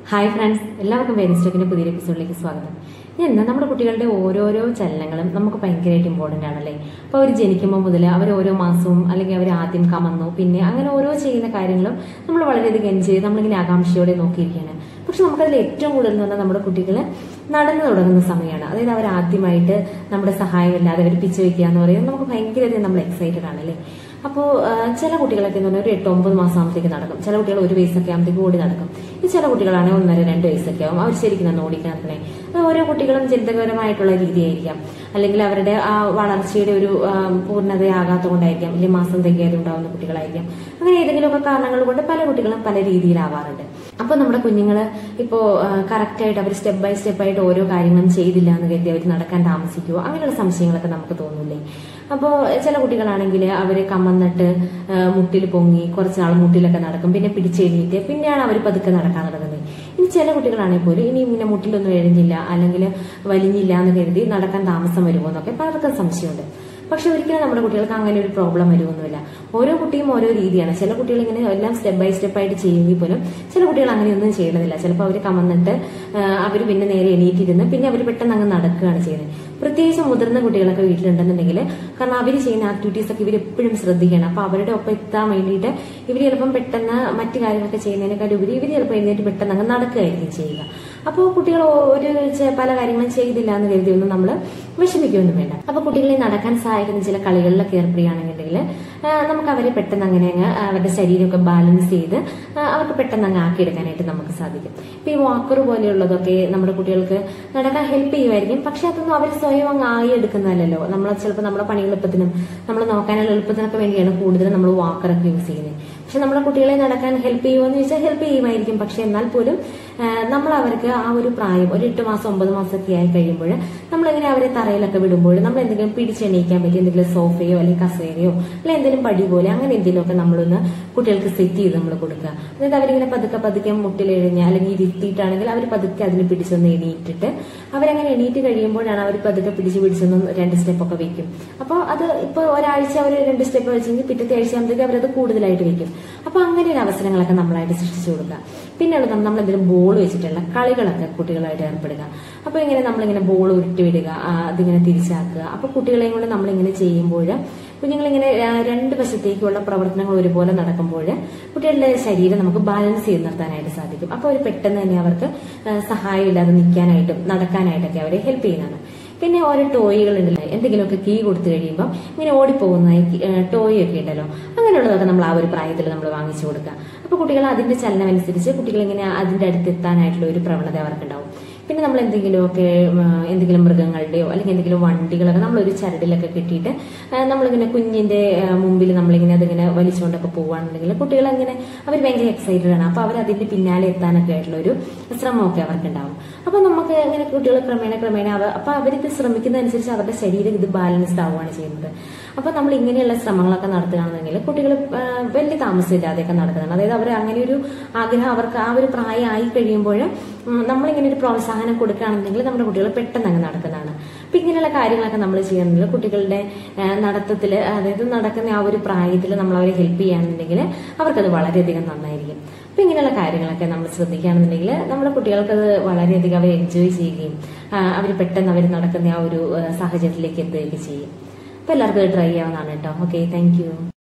hi friends എല്ലാവർക്കും വേദിസ്റ്റോക്കിന്റെ പുതിയൊരു എപ്പിസോഡിലേക്ക് സ്വാഗതം ഇന്ന് നമ്മുടെ കുട്ടികളുടെ ഓരോരോ ചലനങ്ങളും നമുക്ക് ഭയങ്കരമായിട്ട് ഇമ്പോർട്ടൻ്റ് ആണല്ലേ അപ്പോൾ അവർ ജനിക്കുമ്പോൾ മുതൽ അവർ ഓരോ മാസവും അല്ലെങ്കിൽ അവർ ആദ്യം കമന്നു പിന്നെ അങ്ങനെ ഓരോ ചെയ്യുന്ന കാര്യങ്ങളും നമ്മൾ വളരെയധികം എൻജോയ് ചെയ്ത് നമ്മളിങ്ങനെ ആകാംക്ഷയോടെ നോക്കിയിരിക്കുകയാണ് പക്ഷെ നമുക്കതിൽ ഏറ്റവും കൂടുതൽ എന്ന് പറഞ്ഞാൽ നമ്മുടെ കുട്ടികൾ നടന്നു തുടങ്ങുന്ന സമയമാണ് അതായത് അവർ ആദ്യമായിട്ട് നമ്മുടെ സഹായമില്ലാതെ അവർ പിച്ച് വയ്ക്കുക എന്ന് പറയുന്നത് നമുക്ക് ഭയങ്കരധികം നമ്മൾ എക്സൈറ്റഡ് ആണല്ലേ അപ്പോൾ ചില കുട്ടികളൊക്കെ എന്ന് പറഞ്ഞാൽ ഒരു എട്ട് ഒമ്പത് മാസം ആകുമ്പോഴത്തേക്ക് നടക്കും ചില കുട്ടികൾ ഒരു വയസ്സൊക്കെ ആകുമ്പോഴത്തേക്ക് ഓടി നടക്കും ഈ ചില കുട്ടികളാണെങ്കിൽ ഒന്നര രണ്ട് വയസ്സൊക്കെ ആവും അവർ ശരിക്കും തന്നെ ഓടിക്കാനേ അത് ഓരോ കുട്ടികളും ചിന്തകരമായിട്ടുള്ള രീതിയായിരിക്കാം അല്ലെങ്കിൽ അവരുടെ ആ വളർച്ചയുടെ ഒരു ആ, പൂർണ്ണതയാകാത്ത കൊണ്ടായിരിക്കാം അല്ലെങ്കിൽ മാസം തികയാതെ ഉണ്ടാവുന്ന കുട്ടികളായിരിക്കാം അങ്ങനെ ഏതെങ്കിലുമൊക്കെ കാരണങ്ങൾ കൊണ്ട് പല കുട്ടികളും പല രീതിയിലാവാറുണ്ട് അപ്പൊ നമ്മുടെ കുഞ്ഞുങ്ങൾ ഇപ്പോൾ കറക്റ്റ് ആയിട്ട് അവർ സ്റ്റെപ്പ് ബൈ സ്റ്റെപ്പ് ആയിട്ട് ഓരോ കാര്യങ്ങളും ചെയ്തില്ല എന്ന് കരുതി അവർ നടക്കാൻ താമസിക്കുമോ അങ്ങനെയുള്ള സംശയങ്ങളൊക്കെ നമുക്ക് തോന്നില്ലേ അപ്പോൾ ചില കുട്ടികളാണെങ്കിൽ അവർ കമ്മന്നിട്ട് മുട്ടിൽ പൊങ്ങി കുറച്ച് നാൾ മുട്ടിലൊക്കെ നടക്കും പിന്നെ പിടിച്ചെഴുന്നേറ്റ് പിന്നെയാണ് അവർ പതുക്കെ നടക്കാൻ തുടങ്ങുന്നത് ഇനി ചില കുട്ടികളാണെങ്കിൽ പോലും ഇനി ഇങ്ങനെ മുട്ടിലൊന്നും എഴുന്നില്ല അല്ലെങ്കിൽ വലിഞ്ഞില്ല എന്ന് കരുതി നടക്കാൻ താമസം വരുമോ എന്നൊക്കെ പലർക്കും സംശയമുണ്ട് പക്ഷെ ഒരിക്കലും നമ്മുടെ കുട്ടികൾക്ക് അങ്ങനെ ഒരു പ്രോബ്ലം വരുമൊന്നുമില്ല ഓരോ കുട്ടിയും ഓരോ രീതിയാണ് ചില കുട്ടികൾ ഇങ്ങനെ എല്ലാം സ്റ്റെപ്പ് ബൈ സ്റ്റെപ്പ് ആയിട്ട് ചെയ്യുമെങ്കിൽ പോലും ചില കുട്ടികൾ അങ്ങനെയൊന്നും ചെയ്യണമെന്നില്ല ചിലപ്പോൾ അവർ കമന്നിട്ട് അവർ പിന്നെ നേരെ എണീറ്റിരുന്ന് പിന്നെ അവർ പെട്ടെന്ന് അങ്ങ് നടക്കുകയാണ് ചെയ്യുന്നത് പ്രത്യേകിച്ച് മുതിർന്ന കുട്ടികളൊക്കെ വീട്ടിലുണ്ടെന്നുണ്ടെങ്കിൽ കാരണം അവർ ചെയ്യുന്ന ആക്ടിവിറ്റീസ് ഒക്കെ ഇവർ എപ്പോഴും ശ്രദ്ധിക്കണം അപ്പൊ അവരുടെ ഒപ്പം എത്താൻ വേണ്ടിയിട്ട് ഇവർ ചിലപ്പം പെട്ടെന്ന് മറ്റു കാര്യങ്ങളൊക്കെ ചെയ്യുന്നതിനേക്കാൾ ഉപരി ഇവർ ചിലപ്പോൾ എഴുന്നേറ്റ് പെട്ടെന്ന് അങ്ങ് നടക്കുകയായിരിക്കും ചെയ്യുക അപ്പോൾ കുട്ടികൾ ഒരു ചെ- പല കാര്യങ്ങളും ചെയ്തില്ല എന്ന് കരുതി ഒന്നും നമ്മൾ വിഷമിക്കുകയൊന്നും വേണ്ട അപ്പൊ കുട്ടികളെ നടക്കാൻ സഹായിക്കുന്ന ചില കളികളിലൊക്കെ ഏർപ്പെടുകയാണെന്നുണ്ടെങ്കിൽ ആ, നമുക്ക് അവരെ പെട്ടെന്ന് അങ്ങനെ അങ്ങ് അവരുടെ ശരീരമൊക്കെ ബാലൻസ് ചെയ്ത് ആ, അവർക്ക് പെട്ടെന്ന് അങ്ങ് ആക്കിയെടുക്കാനായിട്ട് നമുക്ക് സാധിക്കും ഇപ്പൊ ഈ വാക്കർ പോലെയുള്ളതൊക്കെ നമ്മുടെ കുട്ടികൾക്ക് നടക്കാൻ ഹെൽപ്പ് ചെയ്യുമായിരിക്കും പക്ഷെ അതൊന്നും അവർ സ്വയം അങ്ങ് ആയി എടുക്കുന്നതല്ലല്ലോ നമ്മൾ ചിലപ്പോൾ നമ്മുടെ പണി എളുപ്പത്തിനും നമ്മൾ നോക്കാനുള്ള എളുപ്പത്തിനൊക്കെ വേണ്ടിയാണ് കൂടുതലും നമ്മൾ വാക്കറൊക്കെ യൂസ് ചെയ്യുന്നത് പക്ഷെ നമ്മളെ കുട്ടികളെ നടക്കാൻ ഹെൽപ്പ് ചെയ്യുമോ എന്ന് ചോദിച്ചാൽ ഹെൽപ്പ് ചെയ്യുമായിരിക്കും പക്ഷെ എന്നാൽ പോലും ആ, നമ്മൾ അവർക്ക് ആ ഒരു പ്രായം ഒരു എട്ട് മാസം ഒമ്പത് മാസമൊക്കെ ആയി കഴിയുമ്പോൾ നമ്മളിങ്ങനെ അവരെ തറയിലൊക്കെ വിടുമ്പോൾ നമ്മൾ എന്തെങ്കിലും പിടിച്ചെണീക്കാൻ പറ്റി എന്തെങ്കിലും സോഫയോ അല്ലെങ്കിൽ കസേരയോ അല്ലെങ്കിൽ എന്തെങ്കിലും പടി പോലെ അങ്ങനെ എന്തെങ്കിലുമൊക്കെ നമ്മളൊന്ന് കുട്ടികൾക്ക് സെറ്റ് ചെയ്ത് നമ്മൾ കൊടുക്കുക അതായത് അവരിങ്ങനെ പതുക്കെ പതുക്കെ മുട്ടിലെഴിഞ്ഞ് അല്ലെങ്കിൽ ഇരുത്തിയിട്ടാണെങ്കിൽ അവർ പതുക്കെ അതിന് പിടിച്ചൊന്ന് എണീറ്റിട്ട് അവരങ്ങനെ എണീറ്റ് കഴിയുമ്പോഴാണ് അവർ പതുക്കെ പിടിച്ച് പിടിച്ചൊന്ന് രണ്ട് സ്റ്റെപ്പൊക്കെ വെക്കും അപ്പോൾ അത് ഇപ്പോൾ ഒരാഴ്ച അവർ രണ്ട് സ്റ്റെപ്പ് വെച്ചെങ്കിൽ പിറ്റത്തെ ആഴ്ച ആകുമ്പോഴത്തേക്ക് അവരത് കൂടുതലായിട്ട് വെക്കും അപ്പോൾ അങ്ങനെ ഒരു അവസരങ്ങളൊക്കെ നമ്മളായിട്ട് സൃഷ്ടിച്ചു കൊടുക്കുക പിന്നെയുള്ളത് നമ്മൾ എന്തെങ്കിലും ബോൾ വെച്ചിട്ടുള്ള കളികളൊക്കെ കുട്ടികളായിട്ട് ഏർപ്പെടുക അപ്പോൾ ഇങ്ങനെ നമ്മളിങ്ങനെ ബോൾ ഉരുട്ടി വിടുക ആ, അതിങ്ങനെ തിരിച്ചാക്കുക അപ്പോൾ കുട്ടികളെയും കൊണ്ട് നമ്മളിങ്ങനെ ചെയ്യുമ്പോൾ കുഞ്ഞുങ്ങളിങ്ങനെ ആ, രണ്ട് വശത്തേക്കുള്ള പ്രവർത്തനങ്ങൾ ഒരുപോലെ നടക്കുമ്പോൾ കുട്ടികളുടെ ശരീരം നമുക്ക് ബാലൻസ് ചെയ്ത് നിർത്താനായിട്ട് സാധിക്കും അപ്പോൾ അവർ പെട്ടെന്ന് തന്നെ അവർക്ക് ആ, സഹായമില്ലാതെ നിൽക്കാനായിട്ടും നടക്കാനായിട്ടൊക്കെ അവരെ ഹെൽപ്പ് ചെയ്യുന്നതാണ് പിന്നെ ഓരോ ടോയ്കൾ ഉണ്ടല്ലോ എന്തെങ്കിലുമൊക്കെ കീ കൊടുത്തു കഴിയുമ്പോൾ ഇങ്ങനെ ഓടിപ്പോകുന്ന ടോയ് ഒക്കെ ഉണ്ടല്ലോ അങ്ങനെയുള്ളതൊക്കെ നമ്മൾ ആ ഒരു പ്രായത്തിൽ നമ്മൾ വാങ്ങിച്ചു കൊടുക്കുക അപ്പോൾ കുട്ടികൾ അതിന്റെ ചലനം അനുസരിച്ച് കുട്ടികൾ ഇങ്ങനെ അതിന്റെ അടുത്ത് എത്താനായിട്ടുള്ള ഒരു പ്രവണത അവർക്കുണ്ടാവും പിന്നെ നമ്മൾ എന്തെങ്കിലുമൊക്കെ ഉം, എന്തെങ്കിലും മൃഗങ്ങളുടെയോ അല്ലെങ്കിൽ എന്തെങ്കിലും വണ്ടികളൊക്കെ നമ്മളൊരു ചരടിലൊക്കെ കെട്ടിയിട്ട് ആ, നമ്മളിങ്ങനെ കുഞ്ഞിന്റെ ആ, മുമ്പിൽ നമ്മളിങ്ങനെ അതിങ്ങനെ വലിച്ചുകൊണ്ടൊക്കെ പോവുകയാണെന്നുണ്ടെങ്കിൽ കുട്ടികൾ അങ്ങനെ അവർ ഭയങ്കര എക്സൈറ്റഡ് ആണ് അപ്പോൾ അവർ അതിന്റെ പിന്നാലെ എത്താനൊക്കെ ആയിട്ടുള്ള ഒരു ശ്രമമൊക്കെ അവർക്കുണ്ടാവും അപ്പോൾ നമുക്ക് ഇങ്ങനെ കുട്ടികൾ ക്രമേണ ക്രമേണ അവ അപ്പോൾ അവരിത് ശ്രമിക്കുന്നതനുസരിച്ച് അവരുടെ ശരീരം ഇത് ബാലൻസ്ഡ് ആവുകയാണ് ചെയ്യുന്നത് അപ്പോൾ നമ്മൾ ഇങ്ങനെയുള്ള ശ്രമങ്ങളൊക്കെ നടത്തുകയാണെന്നുണ്ടെങ്കിൽ കുട്ടികൾ ആ, വലിയ താമസമില്ലാതെയൊക്കെ നടക്കുന്നതാണ് അതായത് അവർ അങ്ങനെ ഒരു ആഗ്രഹം അവർക്ക് ആ ഒരു പ്രായമായി കഴിയുമ്പോൾ ഉം, നമ്മളിങ്ങനെ ഒരു പ്രോത്സാഹനം കൊടുക്കുകയാണെന്നുണ്ടെങ്കിൽ നമ്മുടെ കുട്ടികൾ പെട്ടെന്ന് അങ്ങ് നടക്കുന്നതാണ് അപ്പൊ ഇങ്ങനെയുള്ള കാര്യങ്ങളൊക്കെ നമ്മൾ ചെയ്യുന്നുണ്ടെങ്കിൽ കുട്ടികളുടെ നടത്തത്തിൽ അതായത് നടക്കുന്ന ആ ഒരു പ്രായത്തിൽ നമ്മൾ അവരെ ഹെൽപ്പ് ചെയ്യുകയാണെന്നുണ്ടെങ്കിൽ അവർക്കത് വളരെയധികം നന്നായിരിക്കും അപ്പൊ ഇങ്ങനെയുള്ള കാര്യങ്ങളൊക്കെ നമ്മൾ ശ്രദ്ധിക്കുകയാണെന്നുണ്ടെങ്കിൽ നമ്മുടെ കുട്ടികൾക്കത് വളരെയധികം അവർ എൻജോയ് ചെയ്യുകയും അവർ പെട്ടെന്ന് അവർ നടക്കുന്ന ആ ഒരു ആ, സാഹചര്യത്തിലേക്ക് എത്തുകയൊക്കെ ചെയ്യും അപ്പൊ എല്ലാവർക്കും ട്രൈ ചെയ്യാവുന്നതാണ് കേട്ടോ ഓക്കെ താങ്ക് യു